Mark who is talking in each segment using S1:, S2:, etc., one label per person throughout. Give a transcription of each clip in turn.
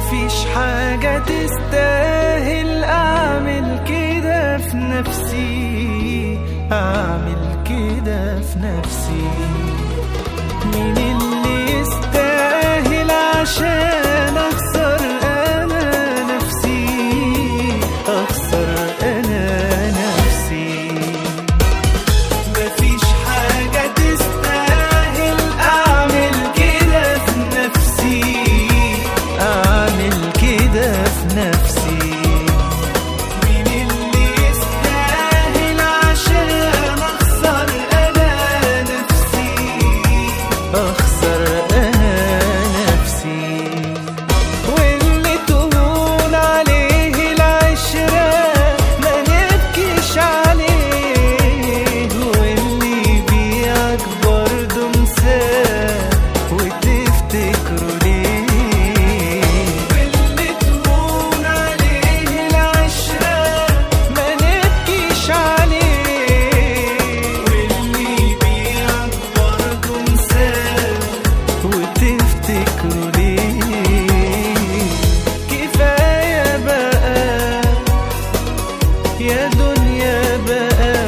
S1: مفيش حاجة تستاهل أعمل كده في نفسي أعمل كده في نفسي مين اللي يستاهل عشان أخسر أنا نفسي أخسر أنا نفسي مفيش حاجة تستاهل أعمل كده في نفسي أعمل كده في نفسي مين اللي يستاهل عشان أخسر أنا نفسي أخسر أنا نفسي واللي تهون عليه العشرة ما نبكيش عليه واللي بيعك برضه مساه وتفتكروا ليه واللي تهون عليه العشرة ما نبكيش عليه واللي بيعك برضه مساه وتفتكروا ليه كفاية بقى يا دنيا بقى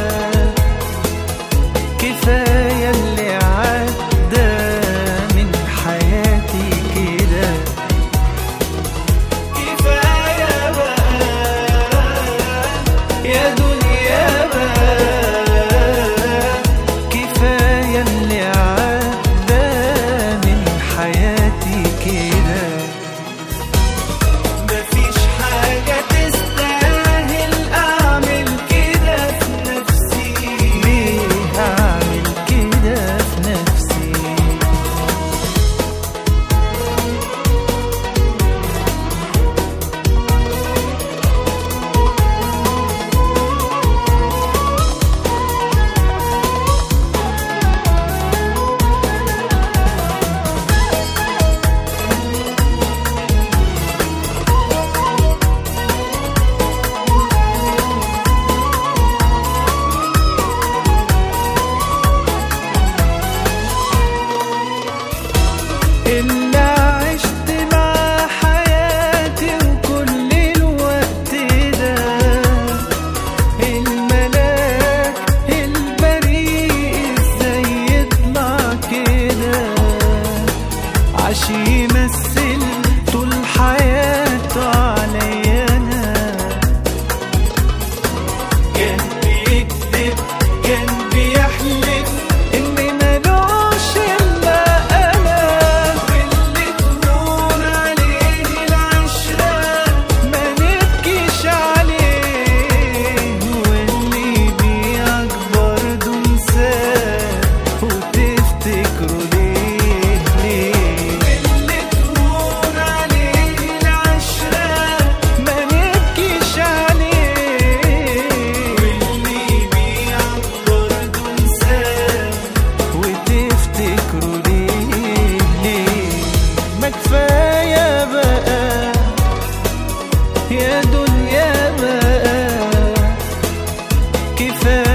S1: كفاية اللي عدى من حياتي كده كفاية بقى يا دنيا بقى كفاية اللي عدى من حياتي كده مفيش حاجة تستاهل أعمل كده في نفسي ليه أعمل كده في نفسي اللي عشت مع حياتي وكل الوقت ده الملاك البريء ازاي يطلع كده عاش يمثل طول حياته عليا انا كان بيكذب كان بيحلف ان ملوش الا انا واللي تنور عليه العشرة ما نبكيش عليه واللي بيعك برضه انساه وتفتكروا ليه ليه واللي تنور عليه العشرة ما نبكيش عليه واللي بيعك برضه انساه وتفتكروا ليه ليه ما كفاية بقى يا دنيا بقى كفاية